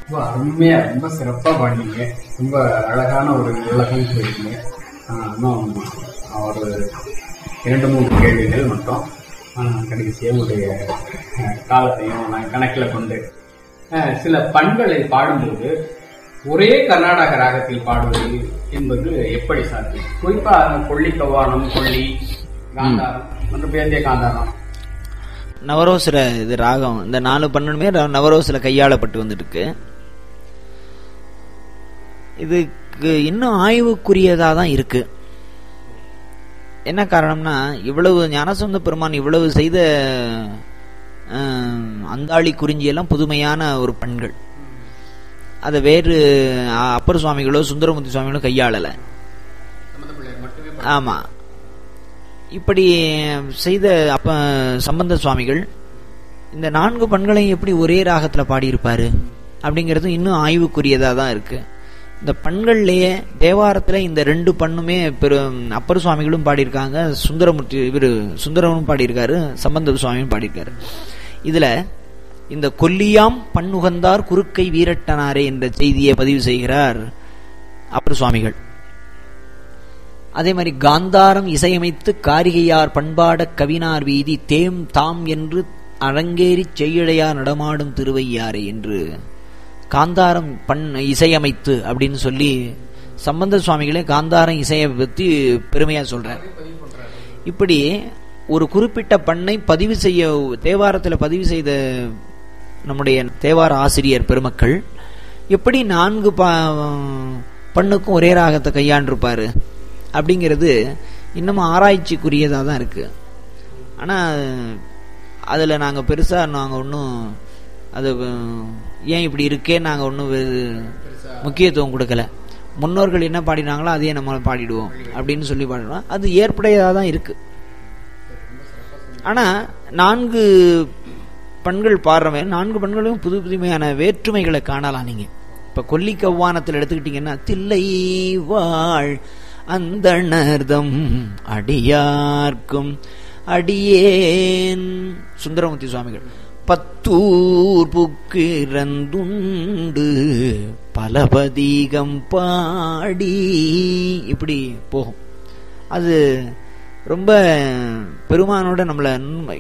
ரொம்ப அருமையா ரொம்ப சிறப்பா பாடினீங்க ரொம்ப அழகான ஒரு உலகம் சொல்லியிருக்கீங்க ஆஹ் இன்னும் ஒரு இரண்டு மூன்று கேள்விகள் மட்டும் ஆஹ் கடைசியா உங்களுடைய ஆஹ் காலத்தையும் நான் கணக்கில் கொண்டு ஆஹ் சில பண்களை பாடும்போது ஒரே கர்நாடக ராகத்தில் பாடுவது என்பது எப்படி சாத்தியம் குறிப்பா அந்த கொள்ளி கவ்வானம் கொள்ளி காந்தாரம் மற்றும் பேந்திய காந்தாரம் நவரோசிர இது ராகம் இந்த நாலு பன்னெண்டுமே ர- நவரோசில கையாளப்பட்டு வந்துட்டு இருக்கு இதுக்கு இன்னும் ஆய்வுக்குரியதா தான் இருக்கு என்ன காரணம்னா இவ்வளவு ஞானசந்த பெருமான் இவ்வளவு செய்த ஆஹ், அந்தாளி குறிஞ்சியெல்லாம் புதுமையான ஒரு பண்கள் அதை வேறு அ- அப்பர் சுவாமிகளோ சுந்தரமூர்த்தி சுவாமிகளோ கையாளலை சம்பந்தப்பிள்ளையர் மட்டுமே ஆமா இப்படி செய்த அப்ப சம்பந்த சுவாமிகள் இந்த நான்கு பண்களையும் எப்படி ஒரே ராகத்துல பாடியிருப்பாரு அப்படிங்கிறது இன்னும் ஆய்வுக்குரியதா தான் இருக்கு இந்த பண்கள்லயே தேவாரத்துல இந்த ரெண்டு பண்ணுமே பெரு அப்பர் சுவாமிகளும் பாடியிருக்காங்க சுந்தரமூர்த்தி இவரு சுந்தரமும் பாடியிருக்காரு சம்பந்த சுவாமியும் பாடியிருக்காரு இதுல இந்த கொல்லியாம் பண்ணுகந்தார் குறுக்கை வீரட்டனாரே என்ற செய்தியை பதிவு செய்கிறார் அப்பர் சுவாமிகள் அதே மாதிரி காந்தாரம் இசையமைத்து காரிகையார் பண்பாடக் கவினார் வீதி தேம் தாம் என்று அரங்கேறிச் செய்யழையார் நடமாடும் திருவையாரே என்று காந்தாரம் பண் இசையமைத்து அப்படின்னு சொல்லி சம்பந்த சுவாமிகளே காந்தாரம் இசையை பத்தி பெருமையா சொல்றார் இப்படி ஒரு குறிப்பிட்ட பண்ணை பதிவு செய்ய தேவாரத்தில் பதிவு செய்த நம்முடைய தேவார ஆசிரியர் பெருமக்கள் எப்படி நான்கு ப- பண்ணுக்கும் ஒரே ராகத்தை கையாண்டிருப்பாரு அப்படிங்கிறது இன்னமும் ஆராய்ச்சிக்குரியதாக தான் இருக்கு ஆனால் அதில் நாங்கள் பெருசாக நாங்கள் ஒன்றும் அது அஹ், ஏன் இப்படி இருக்கே நாங்கள் ஒன்றும் முக்கியத்துவம் கொடுக்கல முன்னோர்கள் என்ன பாடினாங்களோ அதையே நம்ம பாடிடுவோம் அப்படின்னு சொல்லி பாடினோம் அது ஏற்புடையதாக தான் இருக்கு ஆனா நான்கு பண்கள் பாடுறவன் நான்கு பண்களும் புது புதுமையான வேற்றுமைகளை காணலாம் நீங்க இப்ப கொல்லி கவ்வானத்தில் எடுத்துக்கிட்டீங்கன்னா தில்லை வாழ் அந்தணர்தம் அடியார்க்கும் அடியேன் சுந்தரமூர்த்தி சுவாமிகள் பத்தூர் புக்கிறந்துண்டு பலபதீகம் பாடி இப்படி போகும் அது ரொம்ப பெருமானோட நம்மள உண்மை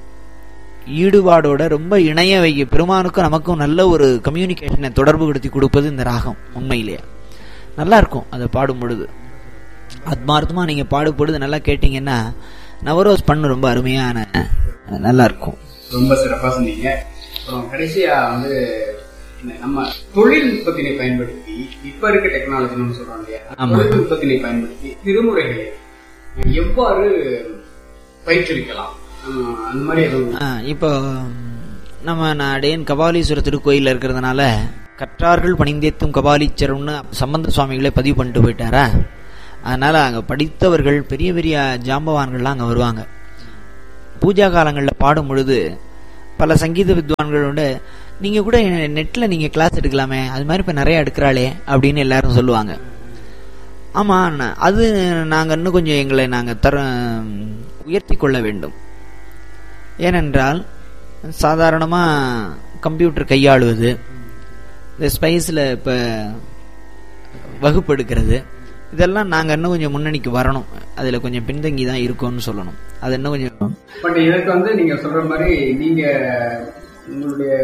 ஈடுபாடோட ரொம்ப இணைய வைக்க பெருமானுக்கும் நமக்கும் நல்ல ஒரு கம்யூனிகேஷனை தொடர்பு படுத்தி கொடுப்பது இந்த ராகம் உண்மையிலேயே நல்லா இருக்கும் அதை பாடும் பொழுது ஆத்மார்த்தமா நீங்க பாடும் பொழுது நல்லா கேட்டீங்கன்னா நவரோஸ் பண்ணு ரொம்ப அருமையான நல்லா இருக்கும் ரொம்ப சிறப்பா சொன்னீங்க அப்புறம் கடைசியா வந்து இந்த நம்ம தொழில்நுட்பத்தினை பயன்படுத்தி இப்ப இருக்க டெக்னாலஜி நம்ம சொல்றோம் இல்லையா ஆமா. தொழில்நுட்பத்தினை பயன்படுத்தி திருமுறைகளை எவ்வாறு பயிற்றுவிக்கலாம் ஆஹ் அந்த மாதிரி எதுவும் ஆ, இப்போ நம்ம நாடேன் கபாலீஸ்வர திருக்கோயில்ல இருக்கிறதுனால கற்றார்கள் பணிந்தேத்தும் கபாலீச்சரம்னு சம்பந்த சுவாமிகளே பதிவு பண்ணிட்டு போயிட்டாரா அதனால அங்க படித்தவர்கள் பெரிய பெரிய ஜாம்பவான்கள்லாம் அங்க வருவாங்க பூஜா காலங்களில் பாடும் பொழுது பல சங்கீத வித்வான்களோட நீங்க கூட நெட்ல நீங்க கிளாஸ் எடுக்கலாமே அது மாதிரி இப்ப நிறைய எடுக்கிறாளே அப்படின்னு எல்லாரும் சொல்லுவாங்க ஆமா ந- அது நாங்க இன்னும் கொஞ்சம் எங்களை நாங்க தர உயர்த்தி கொள்ள வேண்டும் ஏனென்றால் சாதாரணமா கம்ப்யூட்டர் கையாளுவது இந்த ஸ்பைஸில் இப்போ வகுப்பு எடுக்கிறது இதெல்லாம் நாங்கள் இன்னும் கொஞ்சம் முன்னணிக்கு வரணும் அதில் கொஞ்சம் பின்தங்கி தான் இருக்கோம்னு சொல்லணும் அது இன்னும் கொஞ்சம் பட் இதற்கு வந்து நீங்க சொல்ற மாதிரி நீங்க உங்களுடைய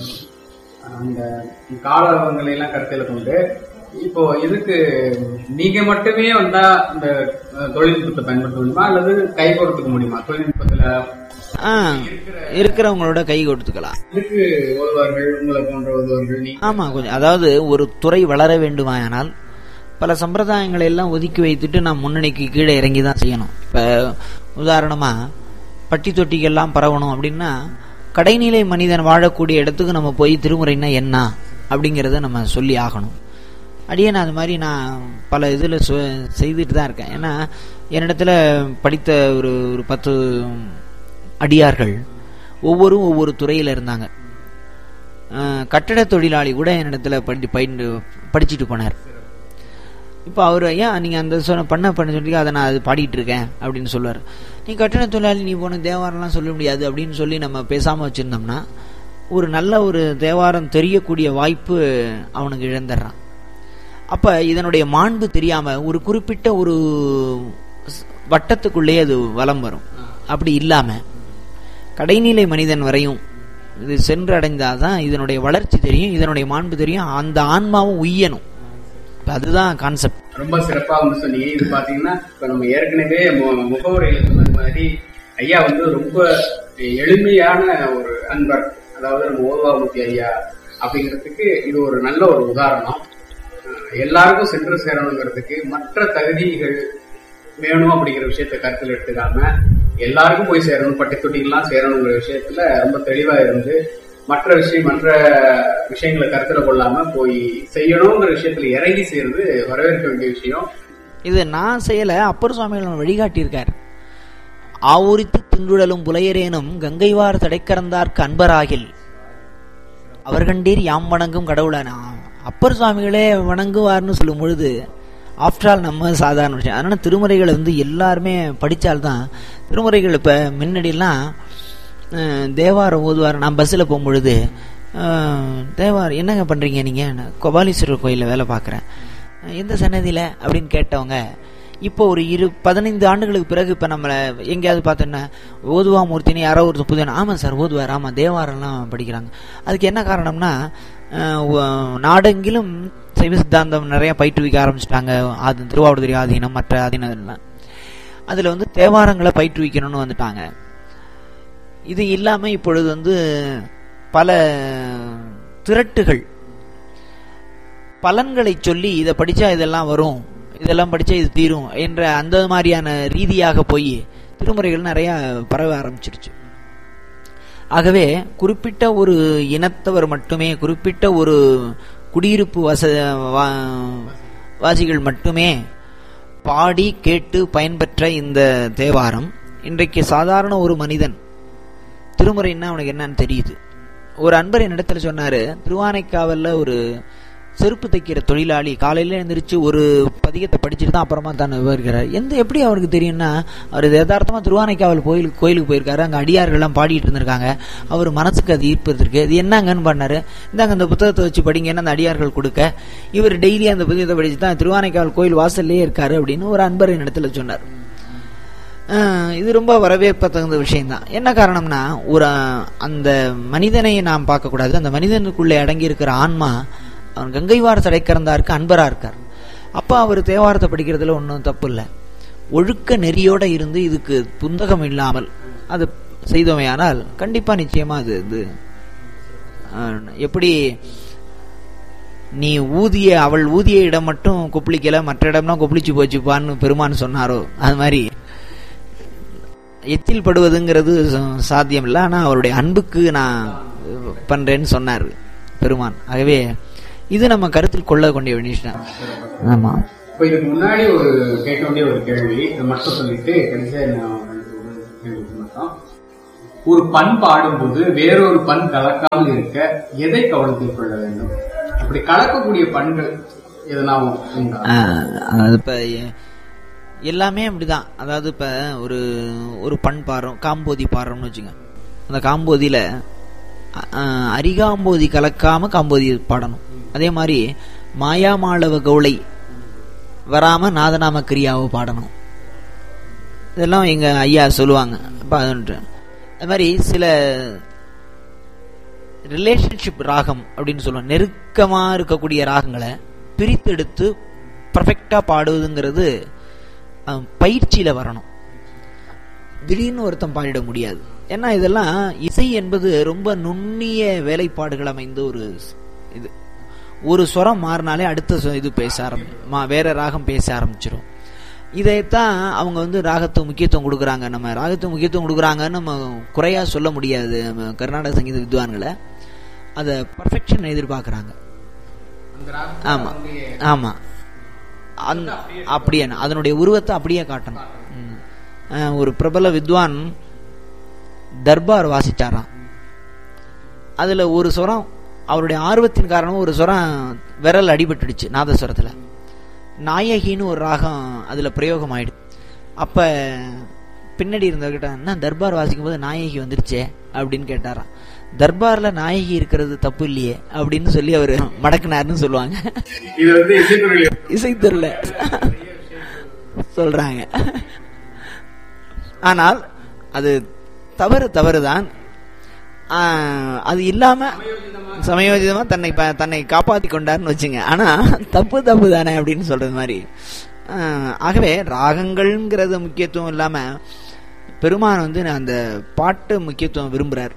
அந்த காலங்களை எல்லாம் கருத்துல கொண்டு இப்போ இதுக்கு நீங்க மட்டுமே வந்தா இந்த அஹ், தொழில்நுட்பத்தை பயன்படுத்த முடியுமா அல்லது கை கொடுத்துக்க முடியுமா தொழில்நுட்பத்துல ஆ இருக்கிறவங்களோட கை கொடுத்துக்கலாம் இதுக்கு உதவார்கள் உங்களை போன்ற உதவார்கள் நீ ஆமா கொஞ்சம் அதாவது ஒரு துறை வளர வேண்டுமானால் பல சம்பிரதாயங்களை எல்லாம் ஒதுக்கி வைத்துட்டு நாம் முன்னணிக்கு கீழே இறங்கி தான் செய்யணும் இப்ப உதாரணமா பட்டி தொட்டிகள்லாம் பரவணும் அப்படின்னா கடைநிலை மனிதன் வாழக்கூடிய இடத்துக்கு நம்ம போய் திருமுறைன்னா என்ன அப்படிங்கிறத நம்ம சொல்லி ஆகணும் அடியே நான் அது மாதிரி நான் பல இதில் செய்துட்டு தான் இருக்கேன் ஏன்னா என்னிடத்துல படித்த ஒரு ஒரு பத்து அடியார்கள் ஒவ்வொரும் ஒவ்வொரு துறையில் இருந்தாங்க அஹ், கட்டட தொழிலாளி கூட என்னிடத்துல படி பயின்று படிச்சுட்டு போனார் இப்போ அவர் ஏன் நீங்கள் அந்த சொன்ன பண்ண பண்ண சொல்லி அதை நான் அது பாடிட்டு இருக்கேன் அப்படின்னு சொல்லுவார் நீ கட்டட தொழிலாளி நீ போன தேவாரம்லாம் சொல்ல முடியாது அப்படின்னு சொல்லி நம்ம பேசாமல் வச்சுருந்தோம்னா ஒரு நல்ல ஒரு தேவாரம் தெரியக்கூடிய வாய்ப்பு அவனுக்கு இழந்துடுறான் அப்ப இதனுடைய மாண்பு தெரியாம ஒரு குறிப்பிட்ட ஒரு ஸ்- வட்டத்துக்குள்ளேயே அது வலம் வரும் அப்படி இல்லாம கடைநிலை மனிதன் வரையும் இது சென்று அடைந்தாதான் இதனுடைய வளர்ச்சி தெரியும் இதனுடைய மாண்பு தெரியும் அந்த ஆன்மாவும் உய்யணும் இப்ப அதுதான் கான்செப்ட் ரொம்ப சிறப்பா வந்து சொன்னீங்க இது பாத்தீங்கன்னா இப்ப நம்ம ஏற்கனவே மு- முகவுரையில சொன்னது மாதிரி ஐயா வந்து ரொம்ப எளிமையான ஒரு அன்பர் அதாவது நம்ம ஓதுவாமூர்த்தி ஐயா அப்படிங்கிறதுக்கு இது ஒரு நல்ல ஒரு உதாரணம் அஹ் எல்லாருக்கும் சென்று சேரணுங்கிறதுக்கு மற்ற தகுதிகள் வேணும் அப்படிங்கிற விஷயத்த கருத்தில் எடுத்துக்காம எல்லாருக்கும் போய் சேரணும் பட்டி தொட்டிகள்லாம் சேரணுங்கிற விஷயத்துல ரொம்ப தெளிவா இருந்து மற்ற விஷயம் மற்ற விஷயங்களை கருத்துல கொள்ளாம போய் செய்யணுங்கிற விஷயத்துல இறங்கி சேர்ந்து வரவேற்க வேண்டிய விஷயம் இது நான் செய்யல அப்பர் சுவாமிகள் வழிகாட்டியிருக்கார் ஆவுரித்து தின்றுடலும் புலையரேனும் கங்கைவார் தடைக்கறந்தார்க்கு அன்பராகில் அவர்கண்டீர் யாம் வணங்கும் கடவுளான அப்பர் சுவாமிகளே வணங்குவார்னு சொல்லும் பொழுது ஆஃப்டர் ஆல் நம்ம சாதாரண விஷயம் அதனால திருமுறைகளை வந்து எல்லாருமே படித்தால்தான் திருமுறைகள் இப்போ முன்னாடிலாம் அஹ், தேவாரம் ஓதுவார் நான் பஸ்ஸில் போகும்பொழுது அஹ், தேவாரம் என்னங்க பண்ணுறீங்க நீங்கள் கோபாலீஸ்வரர் கோயிலில் வேலை பார்க்குறேன் எந்த சன்னதியில் அப்படின்னு கேட்டவங்க இப்போ ஒரு இரு பதினைந்து ஆண்டுகளுக்கு பிறகு இப்போ நம்மளை எங்கேயாவது பார்த்தோன்னா ஓதுவா மூர்த்தின்னு யாரோ ஒரு புது ஆமாம் சார் ஓதுவார் ஆமாம் தேவாரம்லாம் படிக்கிறாங்க அதுக்கு என்ன காரணம்னா அஹ், வ- நாடெங்கிலும் சைவ சித்தாந்தம் நிறைய பயிற்றுவிக்க ஆரம்பிச்சிட்டாங்க அது திருவாவடுதுறை ஆதீனம் மற்ற ஆதீனம் எல்லாம் அதில் வந்து தேவாரங்களை பயிற்றுவிக்கணும்னு வந்துட்டாங்க இது இல்லாமல் இப்பொழுது வந்து பல திரட்டுகள் பலன்களை சொல்லி இதை படிச்சா இதெல்லாம் வரும் இதெல்லாம் படிச்சா இது தீரும் என்ற அந்த மாதிரியான ரீதியாக போய் திருமுறைகள் நிறைய பரவ ஆரம்பிச்சிருச்சு ஆகவே குறிப்பிட்ட ஒரு இனத்தவர் மட்டுமே குறிப்பிட்ட ஒரு குடியிருப்பு வச வா- வாசிகள் மட்டுமே பாடி கேட்டு பயன்பெற்ற இந்த தேவாரம் இன்றைக்கு சாதாரண ஒரு மனிதன் திருமுறைன்னா அவனுக்கு என்னன்னு தெரியுது ஒரு அன்பர் என்னிடத்துல சொன்னாரு திருவானைக்காவல்ல ஒரு செருப்பு தைக்கிற தொழிலாளி காலையில எழுந்திரிச்சு ஒரு பதிகத்தை படிச்சுட்டு தான் அப்புறமா தான் விவரிக்கிறார் எந்த எப்படி அவருக்கு தெரியும்னா அவர் யதார்த்தமா திருவானைக்காவல் கோயிலுக்கு கோயிலுக்கு போயிருக்காரு அங்க அடியார்கள்லாம் பாடிட்டு இருந்திருக்காங்க அவர் மனசுக்கு அது ஈர்ப்பு இருக்கு இது என்னங்கன்னு பண்ணாரு இந்தாங்க அந்த புத்தகத்தை வச்சு படிங்கன்னு அந்த அடியார்கள் கொடுக்க இவர் டெய்லி அந்த புத்தகத்தை படிச்சு தான் திருவானைக்காவல் கோயில் வாசல்லே இருக்காரு அப்படின்னு ஒரு அன்பர் என்னிடத்துல சொன்னார் அஹ் இது ரொம்ப வரவேற்ப தகுந்த விஷயம்தான் என்ன காரணம்னா ஒரு அஹ், அந்த மனிதனை நாம் பார்க்கக்கூடாது அந்த மனிதனுக்குள்ளே அடங்கி இருக்கிற ஆன்மா அவன் கங்கைவார் தடைக்கிறந்தாருக்கு அன்பரா இருக்கார் அப்ப அவர் தேவாரத்தை படிக்கிறதுல ஒன்றும் தப்பு இல்லை ஒழுக்க நெறியோட இருந்து இதுக்கு புந்தகம் இல்லாமல் அது செய்தோமையானால் கண்டிப்பா நிச்சயமா அது இது அஹ், எப்படி நீ ஊதிய அவள் ஊதிய இடம் மட்டும் கொப்பளிக்கல மற்ற இடம்லாம் கொப்பளிச்சு போச்சுப்பான்னு பெருமான் சொன்னாரோ அது மாதிரி எச்சில் படுவதுங்கிறது ச- சாத்தியம் இல்லை ஆனா அவருடைய அன்புக்கு நான் பண்றேன்னு சொன்னார் பெருமான் ஆகவே இது நம்ம கருத்தில் கொள்ள கொண்டிய விஷயம் ஆமா இப்ப இதுக்கு முன்னாடி ஒரு கேட்க வேண்டிய ஒரு கேள்வி இதை மட்டும் சொல்லிட்டு கடைசியா நான் ஒரு கேள்விக்கு மட்டும் ஒரு பண் பாடும்போது வேறொரு பண் கலக்காமல் இருக்க எதை கவனத்தில் கொள்ள வேண்டும் அப்படி கலக்கக்கூடிய பண்கள் எதனா உண்டா ஆஹ் அது இப்ப எ- எல்லாமே அப்படிதான் அதாவது இப்ப ஒரு ஒரு பண் பாடுறோம் காம்போதி பாடுறோம்னு வச்சுங்க அந்த காம்போதியில அஹ், அரிகாம்போதி கலக்காம காம்போதி பாடணும் அதே மாதிரி மாயாமாளவ கவுளை வராம நாதநாம கிரியாவை பாடணும் இதெல்லாம் எங்க ஐயா சொல்லுவாங்க அப்ப அதுன்ட்டு. அது மாதிரி சில ரிலேஷன்ஷிப் ராகம் அப்படின்னு சொல்லுவோம் நெருக்கமா இருக்கக்கூடிய ராகங்களை பிரித்தெடுத்து பர்ஃபெக்டா பாடுவதுங்கிறது அஹ், பயிற்சியில வரணும் திடீர்னு ஒருத்தன் பாடிட முடியாது ஏன்னா இதெல்லாம் இசை என்பது ரொம்ப நுண்ணிய வேலைப்பாடுகள் அமைந்த ஒரு ஸ்- இது ஒரு ஸ்வரம் மாறினாலே அடுத்த ஸ்வ- இது பேச ஆரம்பி மா- வேற ராகம் பேச ஆரம்பிச்சிடும் இதைத்தான் அவங்க வந்து ராகத்துக்கு முக்கியத்துவம் கொடுக்குறாங்க நம்ம ராகத்துக்கு முக்கியத்துவம் கொடுக்குறாங்கன்னு நம்ம குறையா சொல்ல முடியாது நம்ம கர்நாடக சங்கீத வித்வான்களை அதை பர்ஃபெக்ஷன் எதிர்பார்க்குறாங்க அந்த ராகம் ஆமா வந்து ஆமா அந்த அப்படியே அதனுடைய உருவத்தை அப்படியே காட்டணும் ம். அஹ், ஒரு பிரபல வித்வான் தர்பார் வாசிச்சாராம் அதுல ஒரு சுரம் அவருடைய ஆர்வத்தின் காரணமா ஒரு சுரம் விரல் அடிபட்டுடுச்சு நாதஸ்வரத்துல நாயகின்னு ஒரு ராகம் அதுல பிரயோகம் ஆயிடுச்சு அப்ப பின்னாடி இருந்தவர்கிட்ட என்ன தர்பார் வாசிக்கும் போது நாயகி வந்துருச்சே அப்படின்னு கேட்டாராம் தர்பார்ல நாயகி இருக்கிறது தப்பு இல்லையே அப்படின்னு சொல்லி அவர் மடக்குனாருன்னு சொல்லுவாங்க இது வந்து இசைத்துறையில் இசைத்துறையில சொல்றாங்க ஆனால் அது தவறு தவறுதான் ஆஹ், அது இல்லாம சமயோஜிதமா தன்னை ப- தன்னை காப்பாத்தி கொண்டார்னு வச்சுங்க ஆனா தப்பு தப்பு தானே அப்படின்னு சொல்றது மாதிரி ஆஹ், ஆகவே ராகங்கள்ங்கிறது முக்கியத்துவம் இல்லாம பெருமான் வந்து அந்த பாட்டு முக்கியத்துவம் விரும்புறார்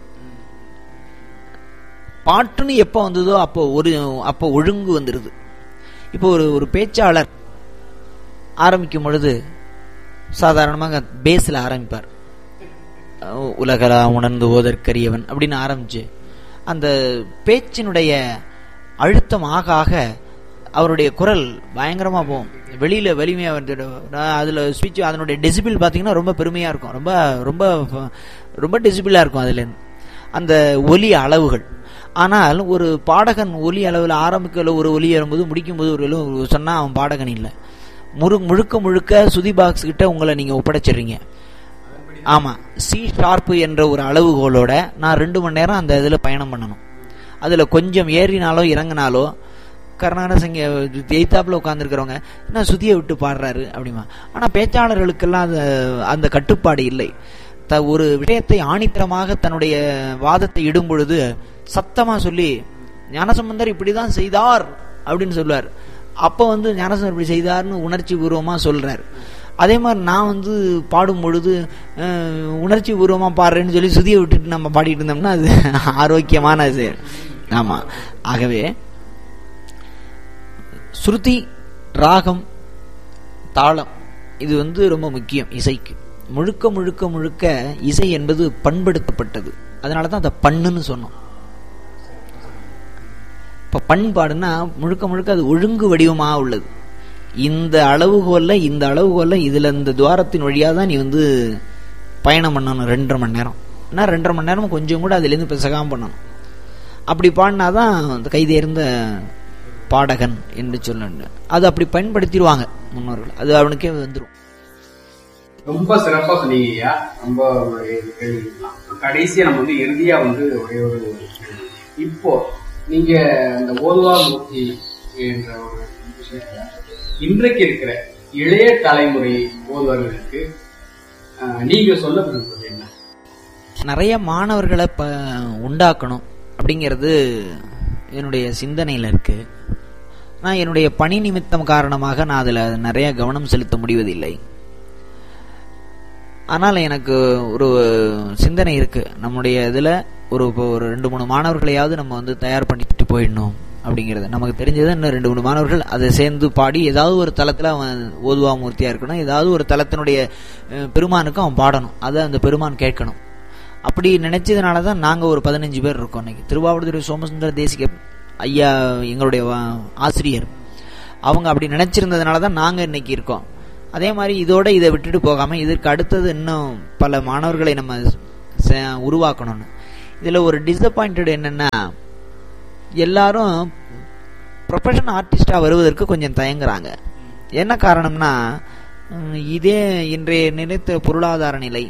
பாட்டுன்னு எப்போ வந்ததோ அப்போ ஒரு அப்போ ஒழுங்கு வந்துடுது இப்போ ஒரு ஒரு பேச்சாளர் ஆரம்பிக்கும் பொழுது சாதாரணமாக பேஸில் ஆரம்பிப்பார் அஹ் உலகலா உணர்ந்து ஓதற்கரியவன் அப்படின்னு ஆரம்பிச்சு அந்த பேச்சினுடைய அழுத்தம் ஆக ஆக அவருடைய குரல் பயங்கரமா போகும் வெளியில வலிமையா வந்துட்டு நான் அதுல ஸ்பீச் அதனுடைய டெசிபிள் பாத்தீங்கன்னா ரொம்ப பெருமையா இருக்கும் ரொம்ப ரொம்ப ரொம்ப டெசிபிளா இருக்கும் அதுல இருந்து. அந்த ஒலி அளவுகள் ஆனால் ஒரு பாடகன் ஒலி அளவில் ஆரம்பிக்கல ஒரு ஒலி வரும்போது முடிக்கும் போது ஒரு அளவு சொன்னா அவன் பாடகன் இல்லை முழு முழுக்க முழுக்க சுதி பாக்ஸ் கிட்ட உங்களை நீங்க ஒப்படைச்சிடுறீங்க ஆமா சி ஷார்ப்பு என்ற ஒரு அளவுகோலோட நான் ரெண்டு மணி நேரம் அந்த இதுல பயணம் பண்ணணும் அதுல கொஞ்சம் ஏறினாலோ இறங்கினாலோ கர்நாடக சங்க எய்தாப்புல உட்காந்துருக்கிறவங்க என்ன சுதியை விட்டு பாடுறாரு அப்படிமா ஆனா பேச்சாளர்களுக்கெல்லாம் அந்த அந்த கட்டுப்பாடு இல்லை த ஒரு விஷயத்தை ஆணித்தரமாக தன்னுடைய வாதத்தை இடும் பொழுது சத்தமா சொல்லி ஞானசம்பந்தர் இப்படிதான் செய்தார் அப்படின்னு சொல்லுவார் அப்ப வந்து ஞானசம்பந்தர் இப்படி செய்தார்னு உணர்ச்சி பூர்வமா சொல்றார் அதே மாதிரி நான் வந்து பாடும் பொழுது அஹ், உணர்ச்சி பூர்வமா பாடுறேன்னு சொல்லி சுதியை விட்டுட்டு நம்ம பாடிட்டு இருந்தோம்னா அது ஆரோக்கியமான இது ஆமா ஆகவே ஸ்ருதி ராகம் தாளம் இது வந்து ரொம்ப முக்கியம் இசைக்கு முழுக்க முழுக்க முழுக்க இசை என்பது பண்படுத்தப்பட்டது அதனால தான் அதை பண்ணுன்னு சொன்னோம் இப்போ பண்பாடுன்னா முழுக்க முழுக்க அது ஒழுங்கு வடிவமாக உள்ளது இந்த அளவுகோல்ல இந்த அளவுகோல்ல இதுல இந்த துவாரத்தின் வழியா தான் நீ வந்து பயணம் பண்ணணும் ரெண்டரை மணி நேரம் ஏன்னா ரெண்டரை மணி நேரம் கொஞ்சம் கூட அதுலேருந்து பிசகாம பண்ணணும் அப்படி பாடினாதான் அந்த கைதேர்ந்த பாடகன் என்று சொல்ல அது அப்படி பயன்படுத்திடுவாங்க முன்னோர்கள் அது அவனுக்கே வந்துடும் ரொம்ப சிறப்பா சொன்னீங்க ஐயா ரொம்ப உங்களுடைய கேள்விக்கலாம் கடைசியா நம்ம வந்து இறுதியா வந்து ஒரே ஒரு கேள்வி. இப்போ நீங்க இந்த ஓதுவா மூர்த்தி என்ற ஒரு விஷயத்துல இன்றைக்கு இருக்கிற இளைய தலைமுறை ஓதுவர்களுக்கு ஆஹ், நீங்க சொல்ல விரும்புவது என்ன நிறைய மாணவர்களை ப உண்டாக்கணும் அப்படிங்கிறது என்னுடைய சிந்தனையில் இருக்கு நான் என்னுடைய பணி நிமித்தம் காரணமாக நான் அதில் நிறைய கவனம் செலுத்த முடிவதில்லை ஆனால் எனக்கு ஒரு சிந்தனை இருக்கு நம்முடைய இதில் ஒரு இப்போ ஒரு ரெண்டு மூணு மாணவர்களையாவது நம்ம வந்து தயார் பண்ணிட்டு போயிடணும் அப்படிங்கிறது நமக்கு தெரிஞ்சது இன்னும் ரெண்டு மூணு மாணவர்கள் அதை சேர்ந்து பாடி ஏதாவது ஒரு தளத்தில் அவன் ஓதுவா மூர்த்தியா இருக்கணும் ஏதாவது ஒரு தளத்தினுடைய அஹ், பெருமானுக்கு அவன் பாடணும் அதை அந்த பெருமான் கேட்கணும் அப்படி நினைச்சதுனால தான் நாங்கள் ஒரு பதினஞ்சு பேர் இருக்கோம் இன்னைக்கு திருவாவூர்துறை சோமசுந்தர தேசிக ஐயா எங்களுடைய வா- ஆசிரியர் அவங்க அப்படி நினைச்சிருந்ததுனால தான் நாங்கள் இன்னைக்கு இருக்கோம் அதே மாதிரி இதோட இதை விட்டுட்டு போகாம இதற்கு அடுத்தது இன்னும் பல மாணவர்களை நம்ம ச- உருவாக்கணும்னு இதில் ஒரு டிசப்பாயிண்டட் என்னன்னா எல்லாரும் ப்ரொஃபஷனல் ஆர்டிஸ்டாக வருவதற்கு கொஞ்சம் தயங்குறாங்க என்ன காரணம்னா உம், இதே இன்றைய நிலைத்த பொருளாதார நிலை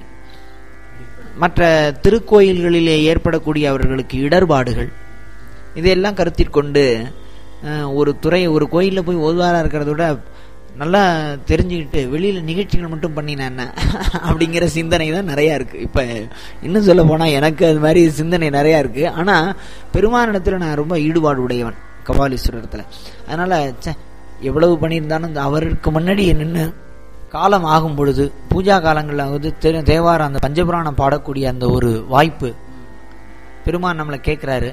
மற்ற திருக்கோயில்களிலே ஏற்படக்கூடிய அவர்களுக்கு இடர்பாடுகள் இதையெல்லாம் கருத்தில் கொண்டு அஹ், ஒரு துறை ஒரு கோயிலில் போய் ஓதுவாரா இருக்கிறத விட நல்லா தெரிஞ்சுக்கிட்டு வெளியில் நிகழ்ச்சிகள் மட்டும் பண்ணினா என்ன அப்படிங்கிற சிந்தனை தான் நிறையா இருக்குது இப்போ இன்னும் சொல்ல போனால் எனக்கு அது மாதிரி சிந்தனை நிறையா இருக்குது ஆனால் பெருமானிடத்தில் நான் ரொம்ப ஈடுபாடு உடையவன் கபாலீஸ்வரத்தில் அதனால் ச்சே எவ்வளவு பண்ணியிருந்தாலும் இந்த அவருக்கு முன்னாடி நின்று காலம் ஆகும் பொழுது பூஜா காலங்களில் வந்து தெ- தேவாரம் அந்த பஞ்சபுராணம் பாடக்கூடிய அந்த ஒரு வாய்ப்பு பெருமான் நம்மளை கேட்குறாரு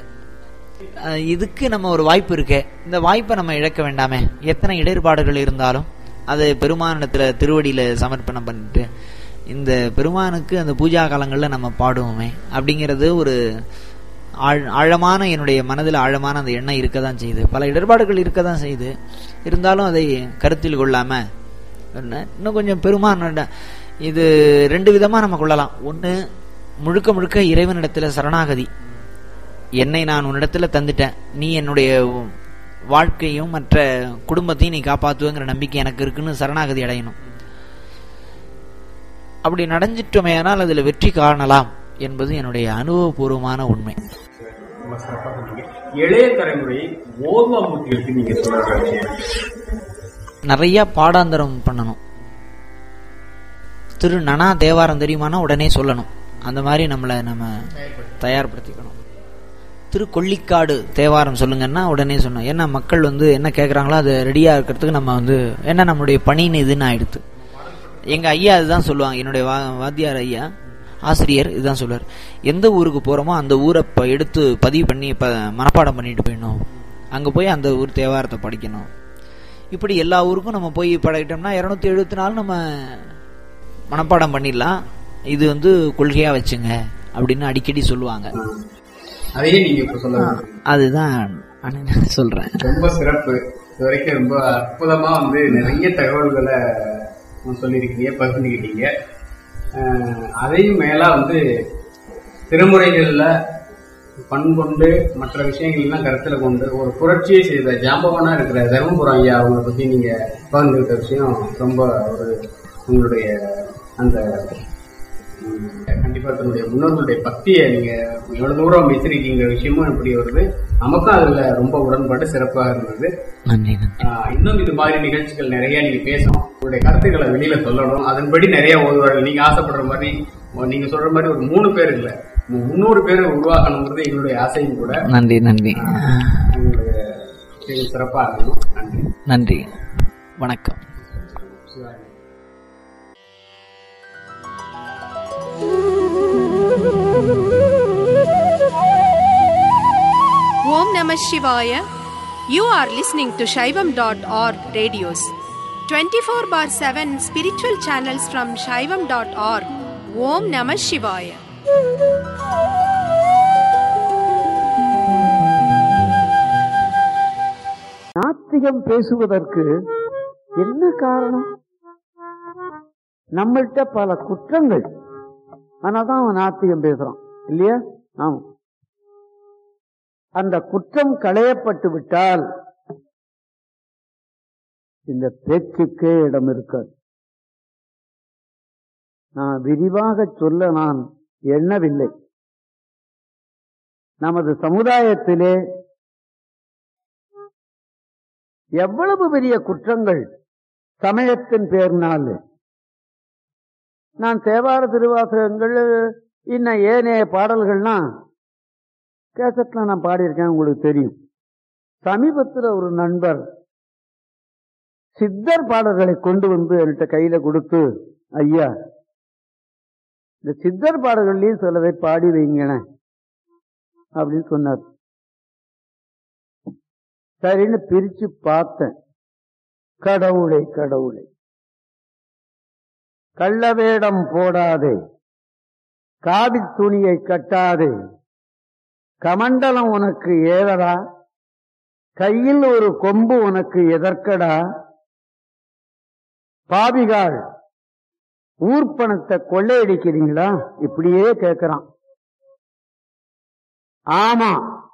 இதுக்கு நம்ம ஒரு வாய்ப்பு இருக்கே இந்த வாய்ப்பை நம்ம இழக்க வேண்டாமே எத்தனை இடர்பாடுகள் இருந்தாலும் அதை பெருமானிடத்தில் திருவடியில் சமர்ப்பணம் பண்ணிட்டு இந்த பெருமானுக்கு அந்த பூஜா காலங்களில் நம்ம பாடுவோமே அப்படிங்கிறது ஒரு ஆழ் ஆழமான என்னுடைய மனதில் ஆழமான அந்த எண்ணம் இருக்க தான் செய்யுது பல இடர்பாடுகள் இருக்க தான் செய்யுது இருந்தாலும் அதை கருத்தில் கொள்ளாமல் இன்னும் கொஞ்சம் பெருமான் இது ரெண்டு விதமாக நம்ம கொள்ளலாம் ஒன்று முழுக்க முழுக்க இறைவனிடத்தில் சரணாகதி என்னை நான் உன்னிடத்துல தந்துட்டேன் நீ என்னுடைய வாழ்க்கையும் மற்ற குடும்பத்தையும் நீ காப்பாத்துவங்கிற நம்பிக்கை எனக்கு இருக்குன்னு சரணாகதி அடையணும் அப்படி நடைஞ்சிட்டோமேயானால் அதில் வெற்றி காணலாம் என்பது என்னுடைய அனுபவபூர்வமான உண்மை ரொம்ப சிறப்பாக சொன்னீங்க இளைய தலைமுறை ஓர்வாமூர்த்திகளுக்கு நீங்க சொல்ற விஷயம் நிறைய பாடாந்தரம் பண்ணணும் திரு நனா தேவாரம் தெரியுமானா உடனே சொல்லணும் அந்த மாதிரி நம்மளை நம்ம தயார்படுத்திக்கணும் திரு கொள்ளிக்காடு தேவாரம் சொல்லுங்கன்னா உடனே சொன்னோம் ஏன்னா மக்கள் வந்து என்ன கேட்குறாங்களோ அது ரெடியாக இருக்கிறதுக்கு நம்ம வந்து ஏன்னா நம்மளுடைய பணின்னு இதுன்னு ஆயிடுத்து எங்கள் ஐயா அதுதான் சொல்லுவாங்க என்னுடைய வா வாத்தியார் ஐயா ஆசிரியர் இதுதான் சொல்லுவார் எந்த ஊருக்கு போகிறோமோ அந்த ஊரை இப்போ எடுத்து பதிவு பண்ணி இப்போ மனப்பாடம் பண்ணிட்டு போயிடணும் அங்கே போய் அந்த ஊர் தேவாரத்தை படிக்கணும் இப்படி எல்லா ஊருக்கும் நம்ம போய் பழகிட்டோம்னா இரநூத்தி எழுபத்தி நாலு நம்ம மனப்பாடம் பண்ணிடலாம் இது வந்து கொள்கையாக வச்சுங்க அப்படின்னு அடிக்கடி சொல்லுவாங்க அதையே நீங்க இப்ப சொல்ல அதுதான் நான் சொல்கிறேன் ரொம்ப சிறப்பு இது வரைக்கும் ரொம்ப அற்புதமா வந்து நிறைய தகவல்களை சொல்லியிருக்கீங்க பகிர்ந்துக்கிட்டீங்க அஹ் அதையும் மேலா வந்து திருமுறைகள்ல பண்பொண்டு மற்ற விஷயங்கள்லாம் கருத்துல கொண்டு ஒரு புரட்சியை செய்த ஜாம்பவனா இருக்கிற தர்மபுரம் ஐயா அவங்களை பத்தி நீங்க பகிர்ந்துக்கிட்ட விஷயம் ரொம்ப ஒரு உங்களுடைய அந்த உம், கண்டிப்பா தன்னுடைய முன்னோர்களுடைய பக்தியை நீங்க எவ்வளவு தூரம் வச்சிருக்கீங்க விஷயமும் எப்படி வருது நமக்கும் அதுல ரொம்ப உடன்பாடு சிறப்பாக இருந்தது நன்றி நன்றி ஆஹ் இன்னும் இது மாதிரி நிகழ்ச்சிகள் நிறைய நீங்க பேசணும் உங்களுடைய கருத்துக்களை வெளியில சொல்லணும் அதன்படி நிறைய ஓதுவார்கள் நீங்க ஆசைப்படுற மாதிரி நீங்க சொல்ற மாதிரி ஒரு மூணு பேர் இல்ல முன்னூறு பேர் உருவாக்கணுங்கிறது எங்களுடைய ஆசையும் கூட நன்றி நன்றி உங்களுடைய செயல் சிறப்பா இருக்கணும் நன்றி நன்றி வணக்கம் Om Namah Shivaya. You are listening to Shaivam.org radios. 24 bar 7 spiritual channels from Shaivam.org. Om Namah Shivaya. நாத்திகம் பேசுவதற்கு என்ன காரணம் நம்மள்கிட்ட பல குற்றங்கள் ஆனாதான் அவன் நாத்திகம் பேசுறான் இல்லையா ஆமா அந்த குற்றம் களையப்பட்டு விட்டால் இந்த பேச்சுக்கே இடம் இருக்காது நான் விரிவாக சொல்ல நான் எண்ணவில்லை நமது சமுதாயத்திலே எவ்வளவு பெரிய குற்றங்கள் சமயத்தின் பேர்னால் நான் தேவார திருவாசகங்கள் இன்னும் ஏனைய பாடல்கள்லாம் கேசட்ல நான் பாடியிருக்கேன் உங்களுக்கு தெரியும் சமீபத்தில் ஒரு நண்பர் சித்தர் பாடல்களை கொண்டு வந்து என்கிட்ட கையில கொடுத்து ஐயா இந்த சித்தர் பாடல்கள்லயும் சிலதை பாடி வைங்களேன் அப்படின்னு சொன்னார் சரின்னு பிரிச்சு பார்த்தேன் கடவுளை கடவுளை கள்ளவேடம் போடாதே காவி துணியை கட்டாதே கமண்டலம் உனக்கு ஏதடா கையில் ஒரு கொம்பு உனக்கு எதற்கடா பாவிகாள் ஊர்ப்பணத்தை கொள்ளையடிக்கிறீங்களா இப்படியே கேட்கிறான் ஆமா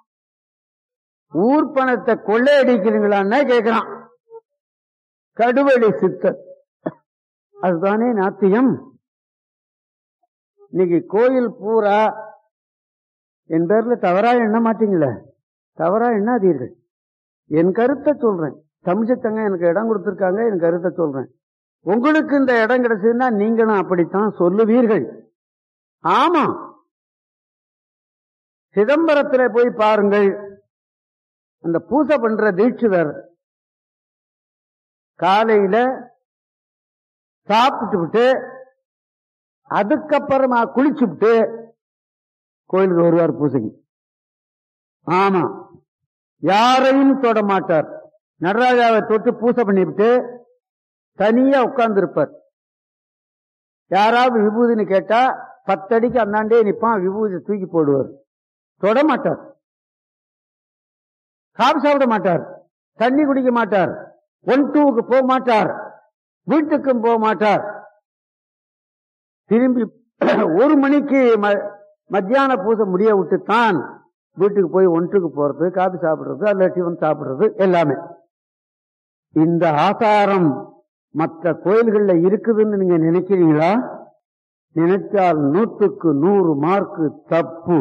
ஊர் பணத்தை கொள்ளையடிக்கிறீங்களான்னு கேட்கிறான் கடுவெளி சித்தர் அதுதானே நாத்தியம் இன்னைக்கு கோயில் பூரா என் பேர்ல தவறா எண்ண மாட்டீங்களே தவறா எண்ணாதீர்கள் என் கருத்தை சொல்றேன் தமிழ்ச்சத்தங்க எனக்கு இடம் கொடுத்திருக்காங்க என் கருத்தை சொல்றேன் உங்களுக்கு இந்த இடம் கிடைச்சதுன்னா நீங்களும் அப்படித்தான் சொல்லுவீர்கள் ஆமா சிதம்பரத்துல போய் பாருங்கள் அந்த பூசை பண்ற தீட்சிதர் காலையில சாப்பிட்டு விட்டு அதுக்கப்புறமா குளிச்சுட்டு கோயிலுக்கு வருவார் பூசைக்கு ஆமா யாரையும் தொட மாட்டார் நடராஜாவை தொட்டு பூசை பண்ணிவிட்டு தனியா உட்கார்ந்து இருப்பார் யாராவது விபூதின்னு கேட்டா பத்தடிக்கு அந்தாண்டே நிப்பான் விபூதி தூக்கி போடுவார் தொட மாட்டார் காபி சாப்பிட மாட்டார் தண்ணி குடிக்க மாட்டார் ஒன் டூவுக்கு போக மாட்டார் வீட்டுக்கும் போக மாட்டார் திரும்பி ஒரு மணிக்கு ம- மத்தியான பூசை முடிய விட்டு தான் வீட்டுக்கு போய் ஒன்றுக்கு போறது காபி சாப்பிடுறது அல்ல டிஃபன் சாப்பிடுறது எல்லாமே இந்த ஆசாரம் மற்ற கோயில்கள்ல இருக்குதுன்னு நீங்க நினைக்கிறீங்களா நினைச்சால் நூற்றுக்கு நூறு மார்க்கு தப்பு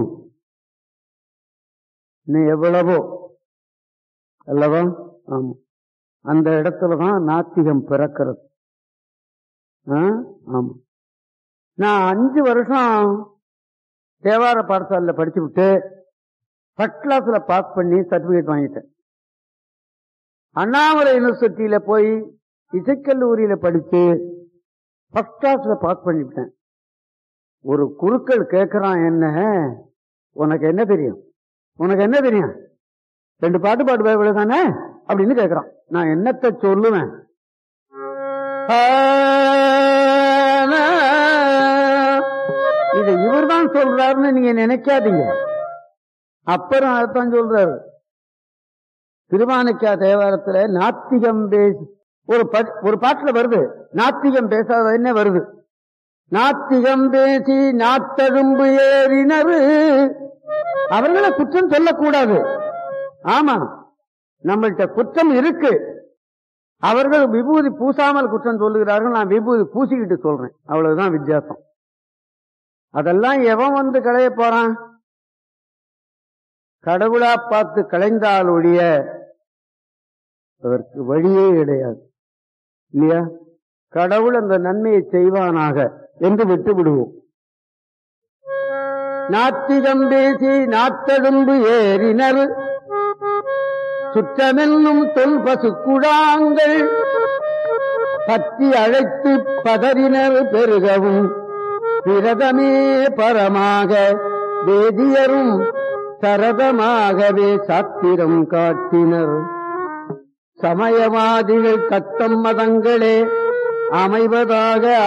இன்னும் எவ்வளவோ அல்லவா ஆமா அந்த இடத்துலதான் நாத்திகம் பிறக்கிறது ஆ? ஆமா நான் அஞ்சு வருஷம் தேவார பாடசாலையில் படிச்சு விட்டு ஃபர்ஸ்ட் கிளாஸ்ல பாஸ் பண்ணி சர்டிபிகேட் வாங்கிட்டேன் அண்ணாமலை யூனிவர்சிட்டியில போய் இசைக்கல்லூரியில படிச்சு ஃபர்ஸ்ட் கிளாஸ்ல பாஸ் பண்ணிவிட்டேன் ஒரு குருக்கள் கேட்கறான் என்ன உனக்கு என்ன தெரியும் உனக்கு என்ன தெரியும் ரெண்டு பாட்டு பாட்டு பயப்பட தானே அப்படின்னு கேட்கறான் நான் என்னத்தை சொல்லுவேன் இதை இவர் தான் சொல்றாருன்னு நீங்க நினைக்காதீங்க அப்புறம் அதைத்தான் சொல்றாரு திருவானைக்கா தேவாரத்துல நாத்திகம் பேசி ஒரு ப- ஒரு பாட்டுல வருது நாத்திகம் பேசாத என்ன வருது நாத்திகம் பேசி நாத்தழும்பு ஏறினரு அவர்களை குற்றம் சொல்லக்கூடாது ஆமா நம்மள்கிட்ட குற்றம் இருக்கு அவர்கள் விபூதி பூசாமல் குற்றம் சொல்லுகிறார்கள் நான் விபூதி பூசிக்கிட்டு சொல்றேன் அவ்வளவுதான் வித்தியாசம் அதெல்லாம் எவன் வந்து களைய போறான் கடவுளா பார்த்து களைந்தால் ஒழிய அதற்கு வழியே கிடையாது இல்லையா கடவுள் அந்த நன்மையை செய்வானாக என்று விட்டு விடுவோம் நாத்திகம் பேசி நாத்தெடும்பு ஏறினர் சுற்றமென்னும் தொல் பசு குழாங்கள் பற்றி அழைத்து பதறினர் பெருகவும் பிரதமே பரமாக வேதியரும் சரதமாகவே சாத்திரம் காட்டினர் சமயவாதிகள் தத்தம் மதங்களே அமைவதாக